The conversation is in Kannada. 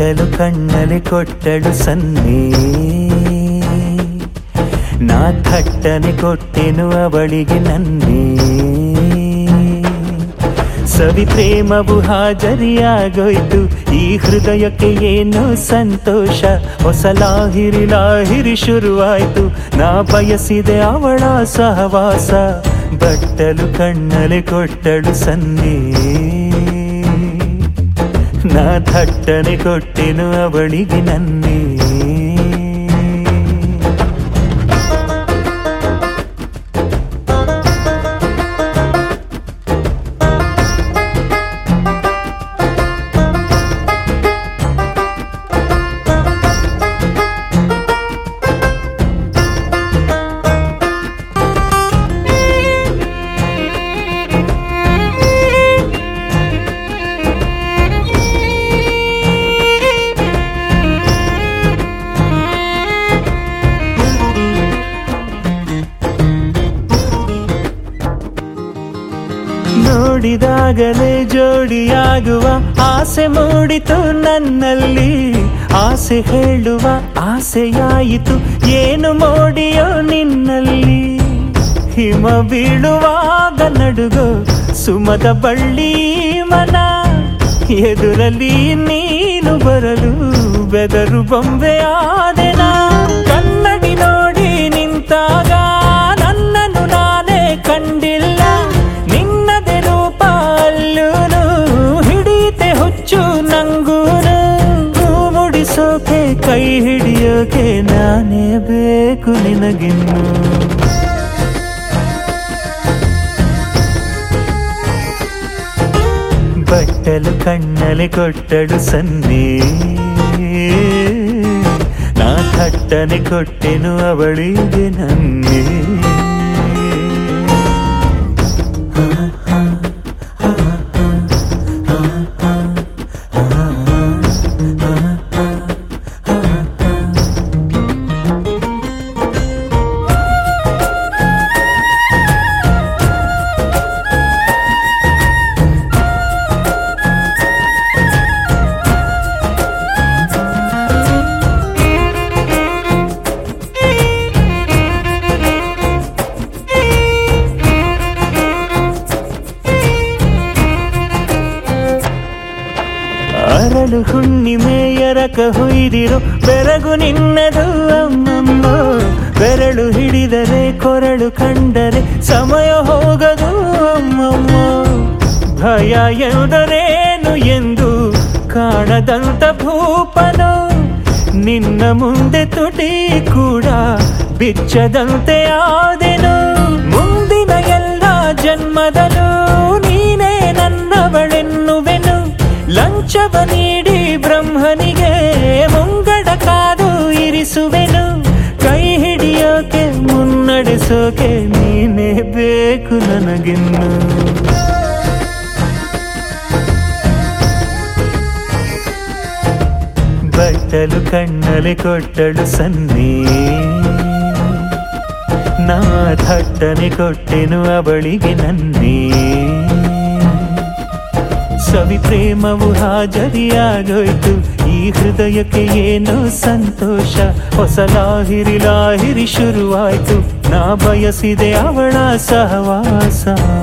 ಬಟ್ಟಲು ಕಣ್ಣಲ್ಲಿ ಕೊಟ್ಟಳು ಸನ್ನೆ ನಾ ಥಟ್ಟನೆ ಕೊಟ್ಟೆನು ಅವಳಿಗೆ ನನ್ನೇ ಸವಿ ಪ್ರೇಮವು ಹಾಜರಿಯಾಗೋಯ್ತು ಈ ಹೃದಯಕ್ಕೆ ಏನೋ ಸಂತೋಷ ಹೊಸ ಲಾಹಿರಿ ಲಾಹಿರಿ ಶುರುವಾಯ್ತು ನಾ ಬಯಸಿದೆ ಅವಳ ಸಹವಾಸ ಬಟ್ಟಲು ಕಣ್ಣಲ್ಲಿ ಕೊಟ್ಟಳು ಸನ್ನೆ ನಾ ಥಟ್ಟನೆ ಕೊಟ್ಟೆನು ಅವಳಿಗೆ ನನ್ನೇ ನೋಡಿದಾಗಲೇ ಜೋಡಿಯಾಗುವ ಆಸೆ ಮೂಡಿತು ನನ್ನಲ್ಲಿ ಆಸೆ ಹೇಳುವ ಆಸೆಯಾಯಿತು ಏನು ಮೋಡಿಯೋ ನಿನ್ನಲ್ಲಿ ಹಿಮ ಬೀಳುವಾಗ ನಡುಗೋ ಸುಮದ ಬಳ್ಳಿ ಮನ ಎದುರಲ್ಲಿ ನೀನು ಬರಲು ಬೆದರು ಬೊಂಬೆ ಆದೆನಾ ಕನ್ನಡಿ ನೋಡಿ ನಿಂತಾಗ ನನ್ನನ್ನು ನಾನೇ ಕಂಡಿಲ್ಲ ನಿನ್ನದೆ ರೂಪ ಅಲ್ಲೂನು ಹಿಡಿತೆ ಹುಚ್ಚು ನಂಗೂನು ಹೂ ಮುಡಿಸೋಕೆ ಕೈ ಹಿಡಿಯೋಕೆ ನಾನೇ ಬೇಕು ನಿನಗಿನ್ನು ಬಟ್ಟಲು ಕಣ್ಣಲ್ಲಿ ಕೊಟ್ಟಳು ಸನ್ನೆ ನಾ ಥಟ್ಟನೆ ಕೊಟ್ಟೆನು ಅವಳಿಗೆ ನನ್ನೇ ಅರಳು ಹುಣ್ಣಿಮೆ ಎರಕ ಹೊಯ್ದಿರು ಬೆರಗು ನಿನ್ನದು ಅಮ್ಮಮ್ಮ ಬೆರಳು ಹಿಡಿದರೆ ಕೊರಳು ಕಂಡರೆ ಸಮಯ ಹೋಗದು ಅಮ್ಮಮ್ಮ ಭಯ ಎಂದರೇನು ಎಂದು ಕಾಣದಂತ ಭೂಪನು ನಿನ್ನ ಮುಂದೆ ತುಟಿ ಕೂಡ ಬಿಚ್ಚದಂತೆ ಆದೆನು ಮುಂದಿನ ಎಲ್ಲ ಜನ್ಮದಲ್ಲೂ ನೀನೇ ನನ್ನವಳೆನ್ನುವೆನು ಲಂಚವ ನೀಡಿ ಬ್ರಹ್ಮನಿಗೆ ಮುಂಗಡ ಕಾದು ಇರಿಸುವೆನು ಕೈ ಹಿಡಿಯೋಕೆ ಮುನ್ನಡೆಸೋಕೆ ನೀನೇ ಬೇಕು ನನಗಿನ್ನು ಬಟ್ಟಲು ಕಣ್ಣಲ್ಲಿ ಕೊಟ್ಟಳು ಸನ್ನೆ ನಾ ಥಟ್ಟನೆ ಕೊಟ್ಟೆನು ಅವಳಿಗೆ ನನ್ನೇ ಸವಿ ಪ್ರೇಮವು ಹಾಜರಿಯಾಗೋಯ್ತು ಈ ಹೃದಯಕ್ಕೆ ಏನೋ ಸಂತೋಷ ಹೊಸ ಲಾಹಿರಿ ಲಾಹಿರಿ ಶುರುವಾಯ್ತು ನಾ ಬಯಸಿದೆ ಅವಳ ಸಹವಾಸ